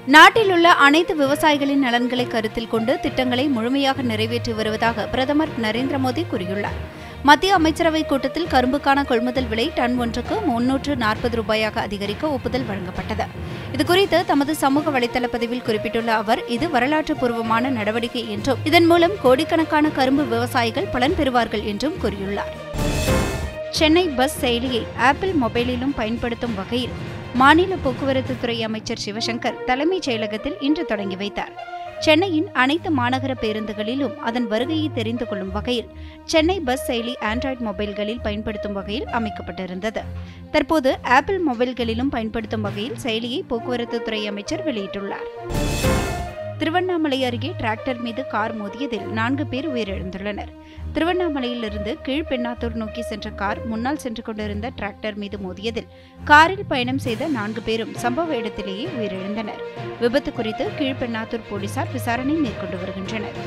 நாட்டில் உள்ள அனைத்து விவசாயிகளின் நலன்களை கருத்தில் கொண்டு திட்டங்களை முழுமையாக நிறைவேற்றி வருவதாக பிரதமர் நரேந்திர மோடி கூறியுள்ளார் மத்திய அமைச்சரவை கூட்டத்தில் கரும்புக்கான கொள்முதல் விலை டன் ஒன்றுக்கு முன்னூற்று நாற்பது ரூபாயாக அதிகரிக்க ஒப்புதல் வழங்கப்பட்டது இதுகுறித்து தமது சமூக வலைதள பதிவில் குறிப்பிட்டுள்ள அவர் இது வரலாற்று பூர்வமான நடவடிக்கை என்றும் இதன் மூலம் கோடிக்கணக்கான கரும்பு விவசாயிகள் பலன் பெறுவார்கள் என்றும் கூறியுள்ளார் சென்னை பஸ் செயலியை ஆப்பிள் மொபைலிலும் பயன்படுத்தும் வகையில் மாநில போக்குவரத்து துறை அமைச்சர் சிவசங்கர் தலைமைச் செயலகத்தில் இன்று தொடங்கி வைத்தார் சென்னையின் அனைத்து மாநகர பேருந்துகளிலும் அதன் வருகையை தெரிந்து கொள்ளும் வகையில் சென்னை பஸ் செயலி ஆண்ட்ராய்டு மொபைல்களில் பயன்படுத்தும் வகையில் அமைக்கப்பட்டிருந்தது தற்போது ஆப்பிள் மொபைல்களிலும் பயன்படுத்தும் வகையில் செயலியை போக்குவரத்து துறை அமைச்சர் வெளியிட்டுள்ளார் திருவண்ணாமலை அருகே டிராக்டர் மீது கார் மோதியதில் நான்கு பேர் உயிரிழந்துள்ளனர் திருவண்ணாமலையிலிருந்து கீழ்பெண்ணாத்தூர் நோக்கி சென்ற கார் முன்னால் சென்று கொண்டிருந்த டிராக்டர் மீது மோதியதில் காரில் பயணம் செய்த நான்கு பேரும் சம்பவ இடத்திலேயே உயிரிழந்தனர் விபத்து குறித்து கீழ்பெண்ணாத்தூர் போலீசார் விசாரணை மேற்கொண்டு வருகின்றனர்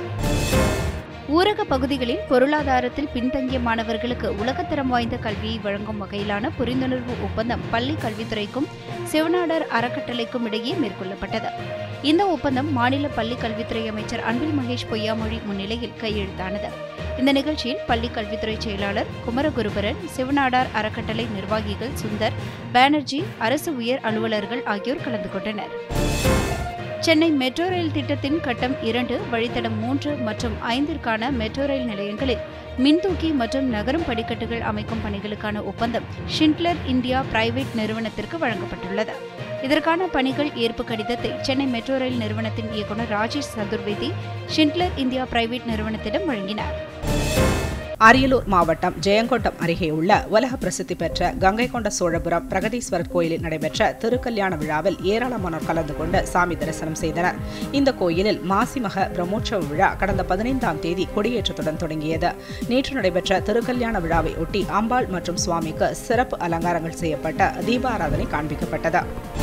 ஊரக பகுதிகளில் பொருளாதாரத்தில் பின்தங்கிய மாணவர்களுக்கு உலகத்தரம் வாய்ந்த கல்வியை வழங்கும் வகையிலான புரிந்துணர்வு ஒப்பந்தம் பள்ளி கல்வித்துறைக்கும் சிவநாடர் அறக்கட்டளைக்கும் இடையே மேற்கொள்ளப்பட்டது இந்த ஒப்பந்தம் மாநில பள்ளி கல்வித்துறை அமைச்சர் அன்பில் மகேஷ் பொய்யாமொழி முன்னிலையில் கையெழுத்தானது இந்த நிகழ்ச்சியில் பள்ளி கல்வித்துறை செயலாளர் குமரகுருபரன் சிவநாடார் அறக்கட்டளை நிர்வாகிகள் சுந்தர் பானர்ஜி அரசு உயர் அலுவலர்கள் ஆகியோர் கலந்து கொண்டனர் சென்னை மெட்ரோ ரயில் திட்டத்தின் கட்டம் இரண்டு வழித்தடம் மூன்று மற்றும் ஐந்திற்கான மெட்ரோ ரயில் நிலையங்களில் மின்தூக்கி மற்றும் நகரும் படிக்கட்டுகள் அமைக்கும் பணிகளுக்கான ஒப்பந்தம் ஷிண்ட்லர் இந்தியா பிரைவேட் நிறுவனத்திற்கு வழங்கப்பட்டுள்ளது இதற்கான பணிகள் ஏற்பு கடிதத்தை சென்னை மெட்ரோ ரயில் நிறுவனத்தின் இயக்குநர் Rajesh Chaturvedi Schindler India private நிறுவனத்திடம் வழங்கினார் அரியலூர் மாவட்டம் ஜெயங்கொண்டம் அருகே உள்ள உலக பிரசித்தி பெற்ற கங்கை கொண்ட சோழபுரம் பிரகதீஸ்வரர் கோயிலில் நடைபெற்ற திருக்கல்யாண விழாவில் ஏராளமானோர் கலந்து கொண்டு சாமி தரிசனம் செய்தனர் இந்த கோயிலில் மாசிமக பிரம்மோற்சவ விழா கடந்த பதினைந்தாம் தேதி கொடியேற்றத்துடன் தொடங்கியது நேற்று நடைபெற்ற திருக்கல்யாண விழாவை ஒட்டி அம்பாள் மற்றும் சுவாமிக்கு சிறப்பு அலங்காரங்கள் செய்யப்பட்ட தீபாராதனை காண்பிக்கப்பட்டது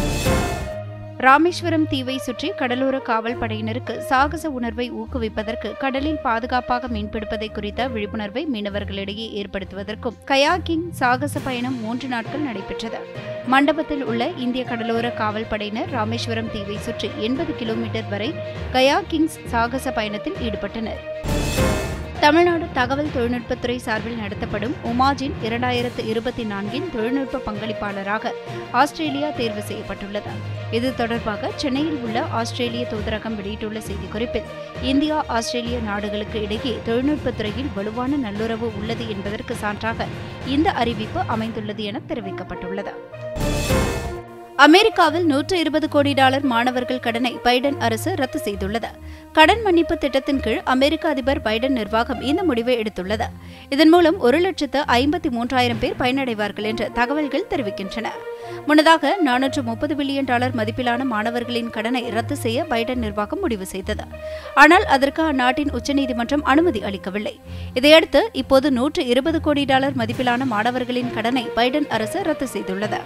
ராமேஸ்வரம் தீவை சுற்றி கடலோர காவல் படையினருக்கு சாகச உணர்வை ஊக்குவிப்பதற்கு கடலில் பாதுகாப்பாக மீன்பிடிப்பதை குறித்த விழிப்புணர்வை மீனவர்களிடையே ஏற்படுத்துவதற்கும் கயாக்கிங் சாகச பயணம் மூன்று நாட்கள் நடைபெற்றது மண்டபத்தில் உள்ள இந்திய கடலோர காவல் படையினர் ராமேஸ்வரம் தீவை சுற்றி எண்பது கிலோமீட்டர் வரை கயாக்கிங்ஸ் சாகச பயணத்தில் ஈடுபட்டனர் தமிழ்நாடு தகவல் தொழில்நுட்பத்துறை சார்பில் நடத்தப்படும் உமாஜின் இரண்டாயிரத்து இருபத்தி நான்கின் தொழில்நுட்ப பங்களிப்பாளராக ஆஸ்திரேலியா தேர்வு செய்யப்பட்டுள்ளது இது தொடர்பாக சென்னையில் உள்ள ஆஸ்திரேலிய தூதரகம் வெளியிட்டுள்ள செய்திக்குறிப்பில் இந்தியா ஆஸ்திரேலிய நாடுகளுக்கு இடையே தொழில்நுட்பத்துறையில் வலுவான நல்லுறவு உள்ளது என்பதற்கு சான்றாக இந்த அறிவிப்பு அமைந்துள்ளது என தெரிவிக்கப்பட்டுள்ளது அமெரிக்காவில் நூற்று இருபது கோடி டாலர் மாணவர்கள் கடனை பைடன் அரசு ரத்து செய்துள்ளது கடன் மன்னிப்பு திட்டத்தின் கீழ் அமெரிக்க அதிபர் பைடன் நிர்வாகம் இந்த முடிவை எடுத்துள்ளது இதன் மூலம் ஒரு லட்சத்து ஐம்பத்தி மூன்றாயிரம் பேர் பயனடைவார்கள் என்று தகவல்கள் தெரிவிக்கின்றன முன்னதாக நானூற்று முப்பது பில்லியன் டாலர் மதிப்பிலான மாணவர்களின் கடனை ரத்து செய்ய பைடன் நிர்வாகம் முடிவு செய்தது ஆனால் அதற்கு அந்நாட்டின் உச்சநீதிமன்றம் அனுமதி அளிக்கவில்லை இதையடுத்து இப்போது நூற்று இருபது கோடி டாலர் மதிப்பிலான மாணவர்களின் கடனை பைடன் அரசு ரத்து செய்துள்ளது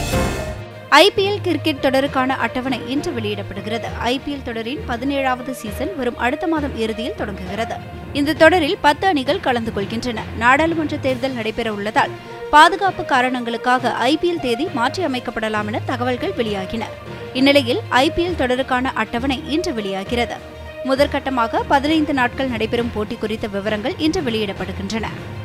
ஐபிஎல் கிரிக்கெட் தொடருக்கான அட்டவணை இன்று வெளியிடப்படுகிறது ஐபிஎல் தொடரின் பதினேழாவது சீசன் வரும் அடுத்த மாதம் இறுதியில் தொடங்குகிறது இந்த தொடரில் பத்து அணிகள் கலந்து கொள்கின்றன நாடாளுமன்ற தேர்தல் நடைபெற உள்ளதால் பாதுகாப்பு காரணங்களுக்காக ஐபிஎல் தேதி மாற்றி அமைக்கப்படலாம் என தகவல்கள் வெளியாகின இந்நிலையில் ஐபிஎல் தொடருக்கான அட்டவணை இன்று வெளியாகிறது முதற்கட்டமாக பதினைந்து நாட்கள் நடைபெறும் போட்டி குறித்த விவரங்கள் இன்று வெளியிடப்படுகின்றன